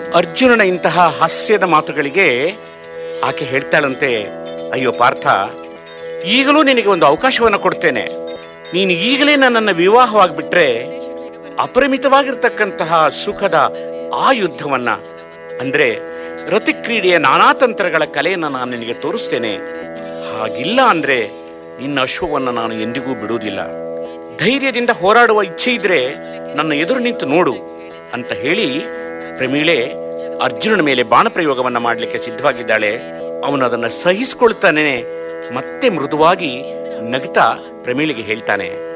ಅರ್ಜುನನ ಇಂತಹ ಹಾಸ್ಯದ ಮಾತುಗಳಿಗೆ ಆಕೆ ಹೇಳ್ತಾಳಂತೆ ಅಯ್ಯೋ ಪಾರ್ಥ ಈಗಲೂ ನಿನಗೆ ಒಂದು ಅವಕಾಶವನ್ನು ಕೊಡ್ತೇನೆ ನೀನು ಈಗಲೇ ನನ್ನನ್ನು ವಿವಾಹವಾಗಿಬಿಟ್ರೆ ಅಪರಿಮಿತವಾಗಿರ್ತಕ್ಕಂತಹ ಸುಖದ ಆ ಯುದ್ಧವನ್ನ ಅಂದ್ರೆ ರತಿಕ್ರೀಡೆಯ ನಾನಾ ತಂತ್ರಗಳ ಕಲೆಯನ್ನು ನಾನು ನಿನಗೆ ತೋರಿಸ್ತೇನೆ ಹಾಗಿಲ್ಲ ಅಂದ್ರೆ ನಿನ್ನ ಅಶ್ವವನ್ನು ನಾನು ಎಂದಿಗೂ ಬಿಡುವುದಿಲ್ಲ ಧೈರ್ಯದಿಂದ ಹೋರಾಡುವ ಇಚ್ಛೆ ಇದ್ರೆ ನನ್ನ ಎದುರು ನಿಂತು ನೋಡು ಅಂತ ಹೇಳಿ ಪ್ರಮೀಳೆ ಅರ್ಜುನನ ಮೇಲೆ ಬಾಣ ಪ್ರಯೋಗವನ್ನ ಮಾಡಲಿಕ್ಕೆ ಸಿದ್ಧವಾಗಿದ್ದಾಳೆ ಅವನು ಅದನ್ನು ಸಹಿಸಿಕೊಳ್ತಾನೆ ಮತ್ತೆ ಮೃದುವಾಗಿ ನಗ್ತಾ ಪ್ರಮೀಳಿಗೆ ಹೇಳ್ತಾನೆ